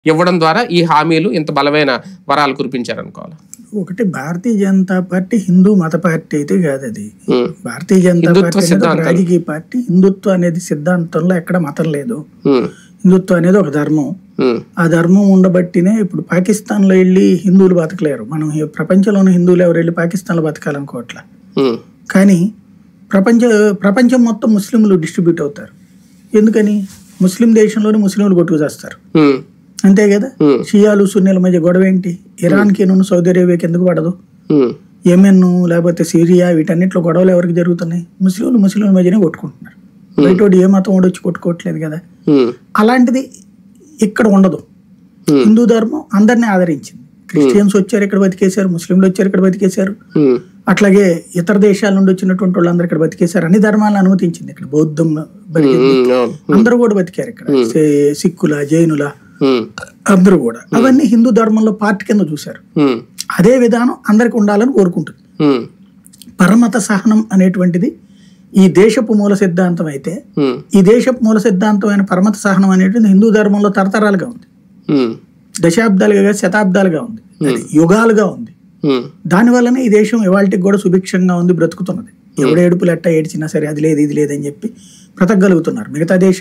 ఇవ్వడం ద్వారా ఈ హామీలు ఇంత బలమైన వరాలు కురిపించారనుకోవాలి ఒకటి భారతీయ జనతా పార్టీ హిందూ మత పార్టీ అయితే కాదు అది ఉమ్, భారతీయ జనతా హిందుత్వ పార్టీ అనేది ఒక సిద్ధాంతం. రాజకీయ పార్టీ హిందుత్వం అనేది సిద్ధాంతంలో ఎక్కడ మతం లేదు ఉమ్, హిందుత్వం అనేది ఒక ధర్మం ఉమ్, ఆ ధర్మం ఉండబట్టినే ఇప్పుడు పాకిస్తాన్లో వెళ్ళి హిందువులు బతకలేరు మనం ఈ ప్రపంచంలోని హిందువులు ఎవరు వెళ్ళి పాకిస్తాన్లో బతకాలనుకోవట్లా ఉమ్, కానీ ప్రపంచ ప్రపంచం మొత్తం ముస్లింలు డిస్ట్రిబ్యూట్ అవుతారు ఎందుకని ముస్లిం దేశంలోని ముస్లింలు కొట్టుకు చేస్తారు ఉమ్, అంతే కదా ఉమ్, షియాలు సున్నీల మధ్య గొడవ ఏంటి ఇరాన్కి నువ్వు సౌదీ అరేబియాకి ఎందుకు పడదు ఉమ్, యెమెన్ లేకపోతే సిరియా వీటన్నిటిలో గొడవలు ఎవరికి జరుగుతున్నాయి ముస్లింలు ముస్లింల మధ్యనే కొట్టుకుంటున్నారు బయటోడు ఏ మతం వాడు వచ్చి కొట్టుకోవట్లేదు కదా ఉమ్, అలాంటిది ఇక్కడ ఉండదు Hmm. హిందూ ధర్మం అందరినీ ఆదరించింది క్రిస్టియన్స్ వచ్చారు ఇక్కడ బతికేశారు ముస్లింలు వచ్చారు ఇక్కడ బతికేశారు ఉమ్, అట్లాగే ఇతర దేశాల నుండి వచ్చినటువంటి వాళ్ళందరూ ఇక్కడ బతికేశారు అన్ని ధర్మాలను అనుమతించింది ఇక్కడ బౌద్ధం బతికింది ఉమ్, అవును. అందరూ కూడా బతికారు ఇక్కడ సే- సిక్కుల జైనుల ఉమ్, అందరూ కూడా అవన్నీ హిందూ ధర్మంలో పార్ట్ కింద చూశారు ఉమ్, అదే విధానం అందరికి ఉండాలని కోరుకుంటుంది ఉమ్, పరమత సహనం అనేటువంటిది ఈ దేశపు మూల సిద్ధాంతం అయితే ఉమ్, ఈ దేశపు మూల సిద్ధాంతమైన పరమత సహనం అనేటువంటిది హిందూ ధర్మంలో తరతరాలుగా ఉంది ఉమ్, దశాబ్దాలుగా కాదు, శతాబ్దాలుగా ఉంది అది యుగాలుగా ఉంది ఉమ్, దానివల్లనే ఈ దేశం ఇవాళకి కూడా సుభిక్షంగా ఉంది బ్రతుకుతున్నది ఎవడు ఏడుపులు ఎట్ట ఏడ్చినా సరే అది లేదు ఇది లేదని చెప్పి బ్రతకగలుగుతున్నారు మిగతా దేశాలు